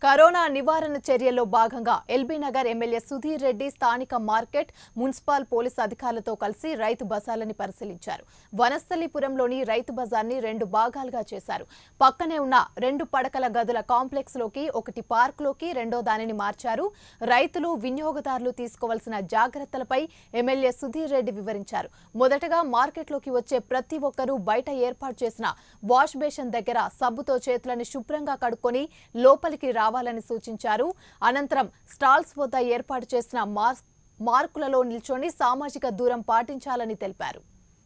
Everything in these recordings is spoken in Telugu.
కరోనా నివారణ చర్యల్లో భాగంగా ఎల్బీ నగర్ ఎమ్మెల్యే సుధీర్ రెడ్డి స్థానిక మార్కెట్ మున్సిపల్ పోలీసు అధికారులతో కలిసి రైతు బజార్లని పరిశీలించారు వనస్థలిపురంలోని రైతు బజార్ని రెండు భాగాలుగా చేశారు పక్కనే ఉన్న రెండు పడకల గదుల కాంప్లెక్స్ లోకి ఒకటి పార్క్ లోకి రెండో దానిని మార్చారు రైతులు వినియోగదారులు తీసుకోవాల్సిన జాగ్రత్తలపై ఎమ్మెల్యే సుధీర్ రెడ్డి వివరించారు మొదటగా మార్కెట్లోకి వచ్చే ప్రతి ఒక్కరూ బయట ఏర్పాటు చేసిన వాష్ బేసిన్ దగ్గర సబ్బుతో చేతులను శుభ్రంగా కడుక్కొని లోపలికి రావాలని సూచించారు అనంతరం స్టాల్స్ వద్ద ఏర్పాటు చేసిన మాస్క్ మార్కులలో నిల్చొని సామాజిక దూరం పాటించాలని తెలిపారు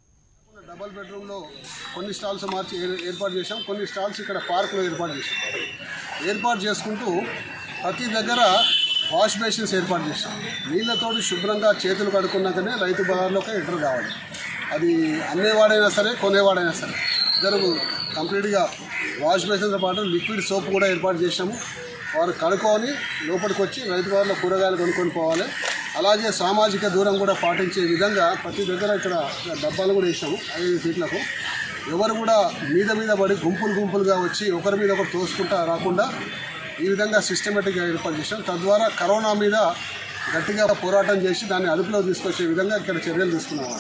డబల్ బెడ్రూమ్లో కొన్ని స్టాల్స్ మార్చి ఏ- ఏర్పాటు చేశాం కొన్ని స్టాల్స్ ఇక్కడ పార్కులో ఏర్పాటు చేశాం ఏర్పాటు చేసుకుంటూ ప్రతి దగ్గర వాష్ బేసిన్స్ ఏర్పాటు చేశాం నీళ్ళతోటి శుభ్రంగా చేతులు కడుక్కున్నాకనే రైతు బజార్లోకి ఎంటర్ కావాలి అది అమ్మేవాడైనా సరే కొనేవాడైనా సరే ఇద్దరు కంప్లీట్గా వాష్ బేసిన్తో పాటు లిక్విడ్ సోప్ కూడా ఏర్పాటు చేశాము వారు కడుక్కొని లోపలికి వచ్చి రైతు బజార్లో కూరగాయలు కొనుక్కొని పోవాలి అలాగే సామాజిక దూరం కూడా పాటించే విధంగా ప్రతి దగ్గర ఇక్కడ డబ్బాలు కూడా వేసాము ఐదు ఫీట్లకు ఎవరు కూడా మీద మీద పడి గుంపులు గుంపులుగా వచ్చి ఒకరి మీద ఒకరు తోసుకుంటా రాకుండా ఈ విధంగా సిస్టమేటిక్గా ఏర్పాటు చేసాం తద్వారా కరోనా మీద గట్టిగా పోరాటం చేసి దాన్ని అదుపులో తీసుకొచ్చే విధంగా ఇక్కడ చర్యలు తీసుకున్నాం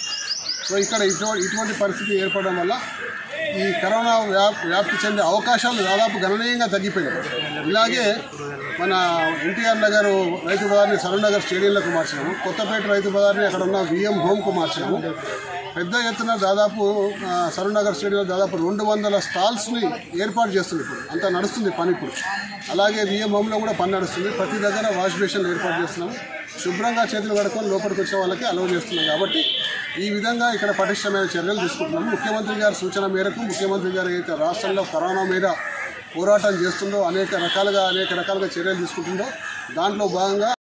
సో ఇక్కడ ఇటువంటి ఇటువంటి పరిస్థితి ఏర్పడడం వల్ల ఈ కరోనా వ్యాప్ వ్యాప్తి చెందే అవకాశాలు దాదాపు గణనీయంగా తగ్గిపోయినాయి ఇలాగే మన ఎన్టీఆర్ నగర్ రైతు బజార్ని సరూర్ నగర్ స్టేడియంలకు మార్చినాము కొత్తపేట రైతు బజార్ని అక్కడ ఉన్న విఎం హోమ్కు మార్చినాము పెద్ద ఎత్తున దాదాపు ఆ, సరూర్ నగర్ స్టేడియంలో దాదాపు రెండు వందల స్టాల్స్ని ఏర్పాటు చేస్తుంది ఇప్పుడు అంతా నడుస్తుంది పని ఇప్పుడు అలాగే విఎం హోమ్లో కూడా పని నడుస్తుంది ప్రతి దగ్గర వాష్ బేషన్లు ఏర్పాటు చేస్తున్నాము శుభ్రంగా చేతులు కడుక్కొని లోపలికి వచ్చే వాళ్ళకి అలౌ చేస్తున్నాం కాబట్టి ఈ విధంగా ఇక్కడ పటిష్టమైన చర్యలు తీసుకుంటున్నాము ముఖ్యమంత్రి గారి సూచన మేరకు ముఖ్యమంత్రి గారు అయితే రాష్ట్రంలో కరోనా మీద పోరాటం చేస్తుందో అనేక రకాలుగా అనేక రకాలుగా చర్యలు తీసుకుంటుందో దాంట్లో భాగంగా